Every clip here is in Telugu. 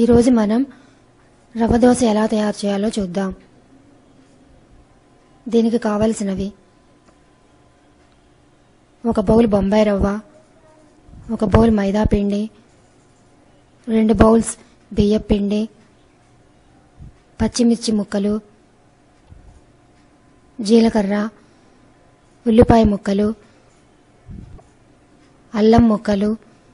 ఈరోజు మనం రవ్వ దోశ ఎలా తయారు చేయాలో చూద్దాం దీనికి కావలసినవి ఒక బౌల్ బొంబాయి రవ్వ ఒక బౌల్ మైదా పిండి రెండు బౌల్స్ బియ్యం పిండి పచ్చిమిర్చి ముక్కలు జీలకర్ర ఉల్లిపాయ ముక్కలు అల్లం ముక్కలు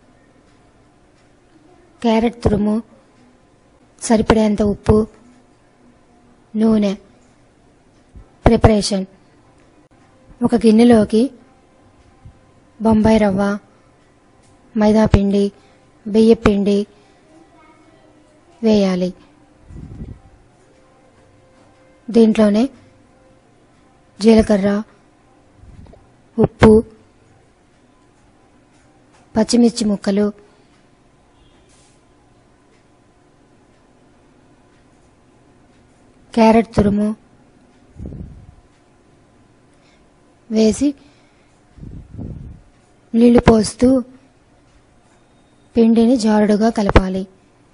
క్యారెట్ తురుము సరిపడేంత ఉప్పు నూనె ప్రిపరేషన్ ఒక గిన్నెలోకి బొంబాయి రవ్వ మైదా పిండి బియ్య పిండి వేయాలి దీంట్లోనే జీలకర్ర ఉప్పు పచ్చిమిర్చి ముక్కలు క్యారెట్ తురుము వేసి నీళ్లు పోస్తూ పిండిని జారుడుగా కలపాలి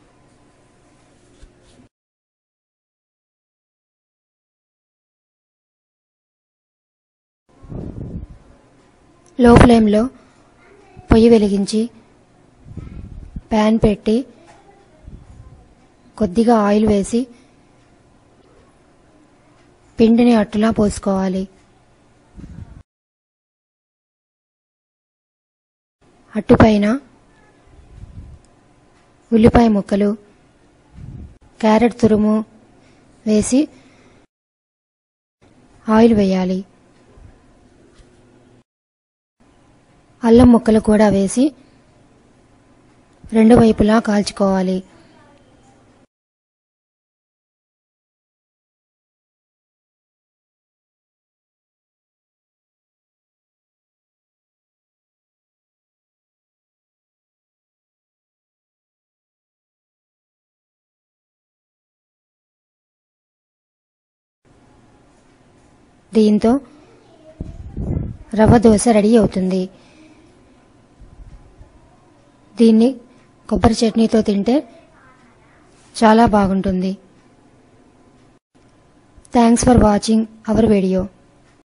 లో ఫ్లేమ్లో పొయ్యి వెలిగించి ప్యాన్ పెట్టి కొద్దిగా ఆయిల్ వేసి పిండిని అట్టులా పోసుకోవాలి అట్టుపైన ఉల్లిపాయ ముక్కలు క్యారెట్ తురుము వేసి ఆయిల్ వేయాలి అల్లం ముక్కలు కూడా వేసి రెండు వైపులా కాల్చుకోవాలి దీంతో రవ్వ దోశ రెడీ అవుతుంది దీన్ని కొబ్బరి చట్నీతో తింటే చాలా బాగుంటుంది thanks for watching our video